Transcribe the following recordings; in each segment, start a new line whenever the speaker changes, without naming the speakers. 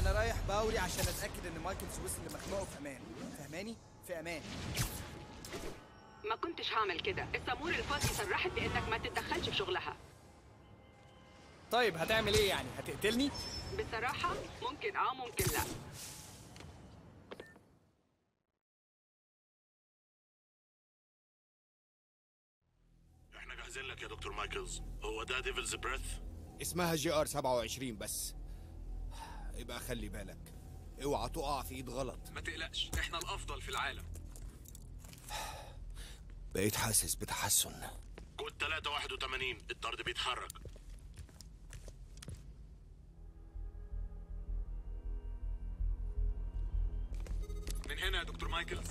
انا رايح باوري عشان اتاكد ان مايكلز وصل لمخنوقه في امان فهماني في امان
ما كنتش هعمل كده السمور الفاضي صرحت بانك ما تتدخلش في شغلها
طيب هتعمل ايه يعني هتقتلني
بصراحة ممكن اه ممكن لا
احنا جاهزين لك يا دكتور مايكلز هو ده ديفلز بريث
اسمها جي ار 27 بس يبقى خلي بالك اوعى تقع في ايد غلط
ما تقلقش احنا الافضل في العالم
بقيت حاسس بتحسن
كود 381 الطرد بيتحرك
من هنا يا دكتور مايكلز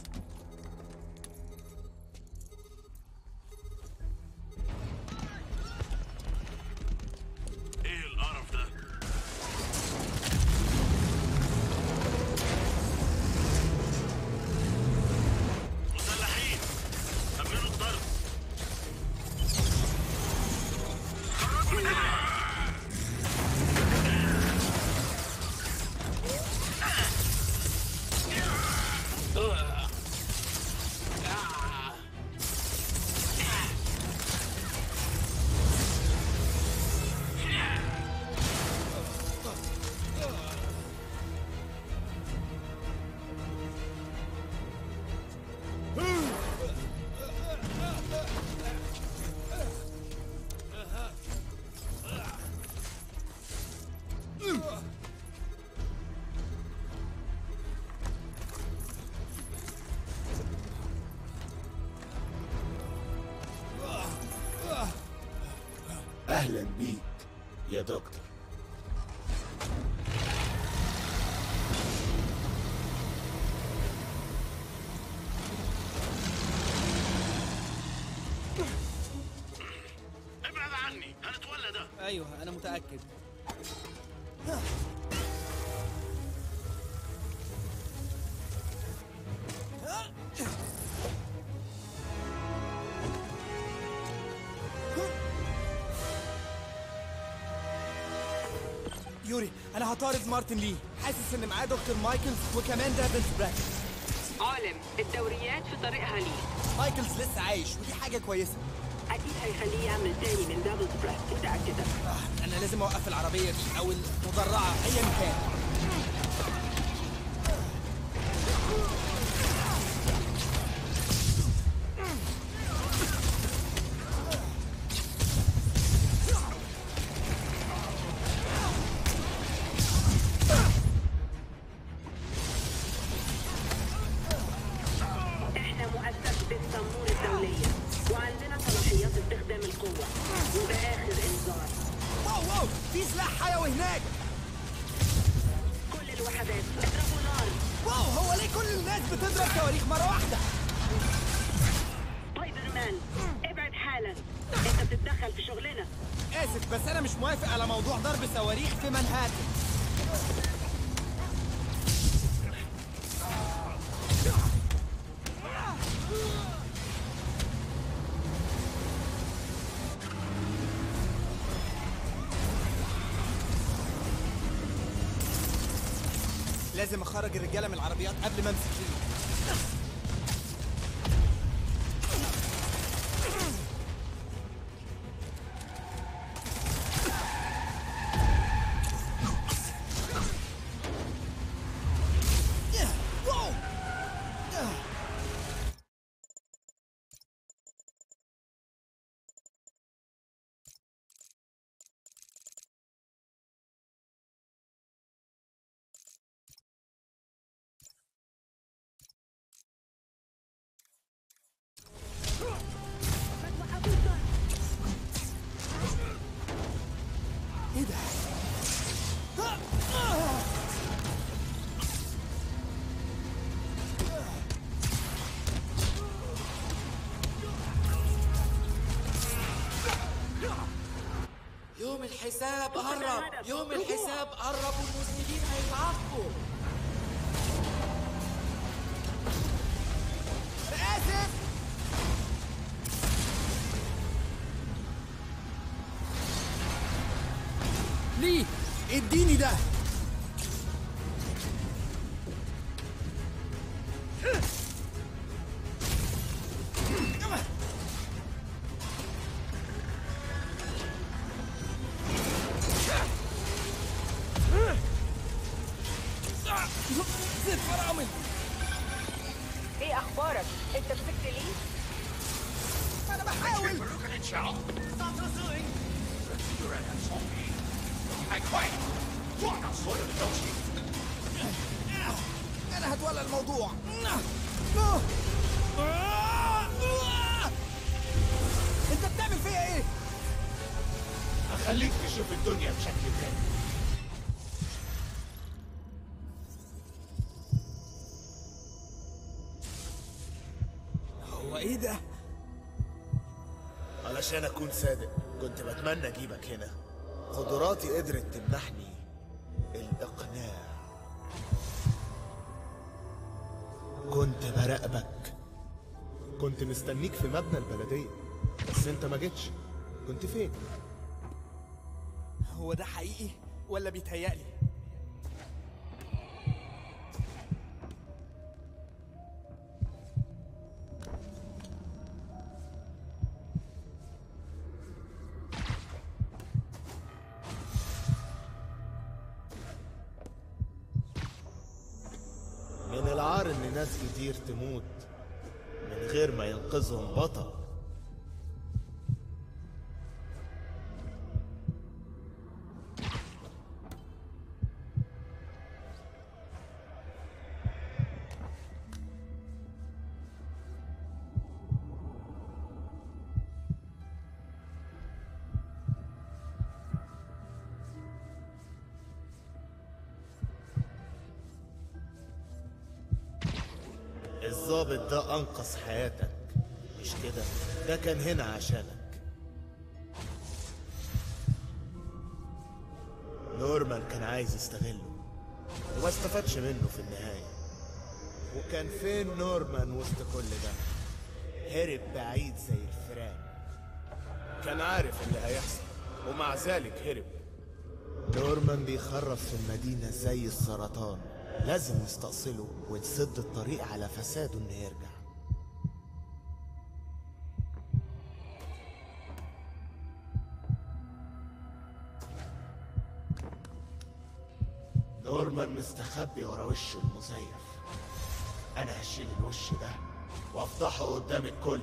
ايه القرف ده مسلحين امنوا الطرد خرجوا من هنا
اهلا بيك يا دكتور
ابعد عني هنتولى ده
ايوه انا متاكد يوري انا هطارد مارتن لي حاسس ان معاه دكتور مايكلز وكمان دافنس براك
عالم الدوريات في طريقها ليه
مايكلز لسه عايش ودي حاجه كويسه
اكيد هيخليه يعمل تاني من دبل بريث متأكدة
آه، انا لازم اوقف العربيه دي او المدرعه ايا كان
احنا مؤسسة السمور الدولية وعندنا صلاحيات استخدام القوة وده اخر انذار
واو واو في سلاح حيوي هناك
كل الوحدات اضربوا نار
واو هو ليه كل الناس بتضرب صواريخ مره واحده
سبايدر مان ابعد حالا انت بتتدخل في شغلنا
اسف بس انا مش موافق على موضوع ضرب صواريخ في منهاتن لازم اخرج الرجاله من العربيات قبل ما امسك ليه واو ايه ده؟
يوم الحساب قرب يوم الحساب قرب والمذنبين هيتعاقبوا
انا اسف ليه اديني ده زيت فرامل
ايه اخبارك انت مسكت ليه
انا بحاول انا هتولى الموضوع انت بتعمل فيا ايه
هخليك تشوف الدنيا بشكل تاني
هو ايه ده
علشان اكون صادق كنت بتمنى اجيبك هنا قدراتي قدرت تمنحني الاقناع كنت براقبك كنت مستنيك في مبنى البلدية بس انت ما جيتش كنت فين
هو ده حقيقي ولا بيتهيألي
من العار ان ناس كتير تموت من غير ما ينقذهم بطل الضابط ده انقذ حياتك مش كده ده كان هنا عشانك نورمان كان عايز يستغله وما استفادش منه في النهاية وكان فين نورمان وسط كل ده هرب بعيد زي الفئران كان عارف اللي هيحصل ومع ذلك هرب نورمان بيخرف في المدينة زي السرطان لازم نستأصله ونسد الطريق على فساده انه يرجع نورمان مستخبي ورا وشه المزيف انا هشيل الوش ده وافضحه قدام الكل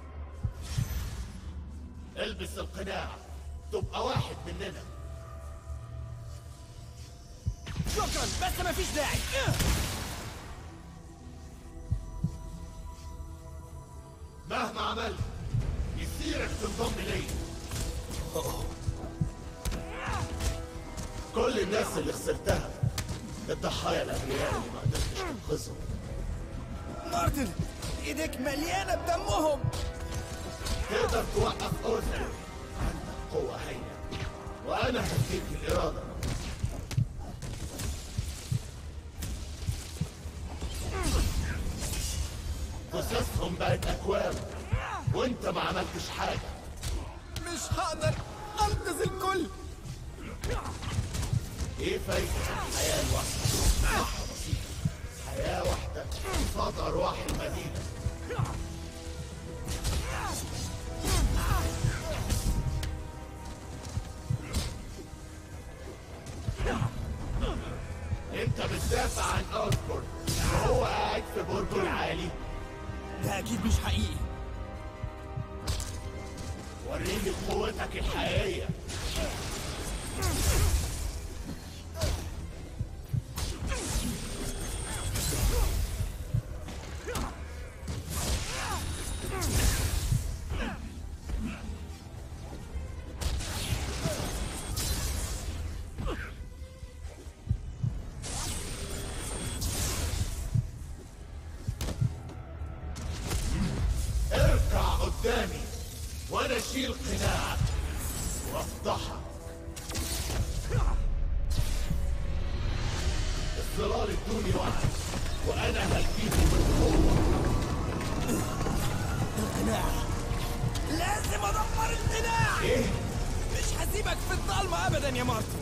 البس القناع تبقى واحد مننا
شكرا بس مفيش داعي
مهما عملت يصيرك تنضم لي كل الناس اللي خسرتها الضحايا الابرياء اللي ما قدرتش تنقذهم
مارتن ايديك مليانه بدمهم
تقدر توقف اوزن عندك قوة هايلة وانا هديك الارادة جثثهم بقت اكوام وانت ما عملتش حاجة
مش هقدر انقذ الكل
ايه فايدة الحياة الواحدة؟ صح بسيطة حياة واحدة قصاد ارواح المدينة انت بتدافع عن اوسبورن وهو قاعد في برجه العالي
ده اكيد مش حقيقي
وريني قوتك الحقيقية اركع قدامي وانا اشيل قناعك وافضحك الظلال ادوني وعد وانا هلقيهم بالقوه
القناع لازم ادمر القناع
ايه
مش هسيبك في الضلمه ابدا يا مارتن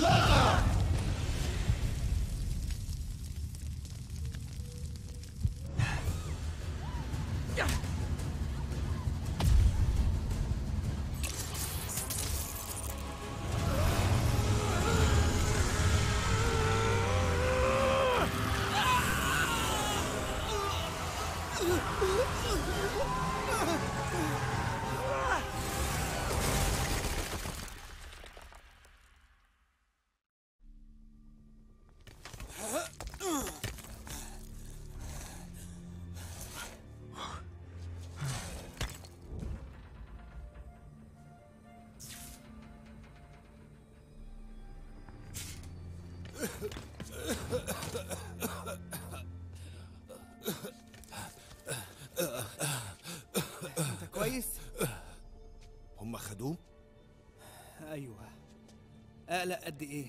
انت كويس
هم خدوه
ايوه اقلق قد ايه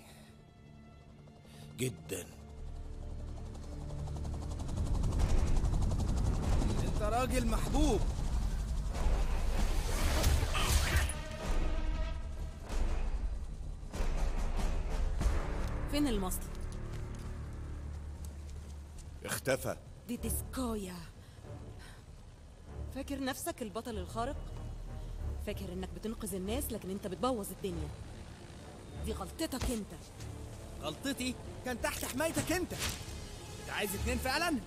جدا
انت راجل محبوب
فين المصل؟
اختفى
دي ديسكويا فاكر نفسك البطل الخارق؟ فاكر انك بتنقذ الناس لكن انت بتبوظ الدنيا دي غلطتك انت
غلطتي كان تحت حمايتك انت انت عايز اتنين فعلا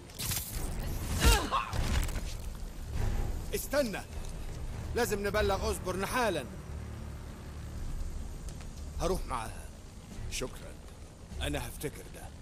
استنى لازم نبلغ اوزبورن حالا هروح معاها شكرا انا هفتكر ده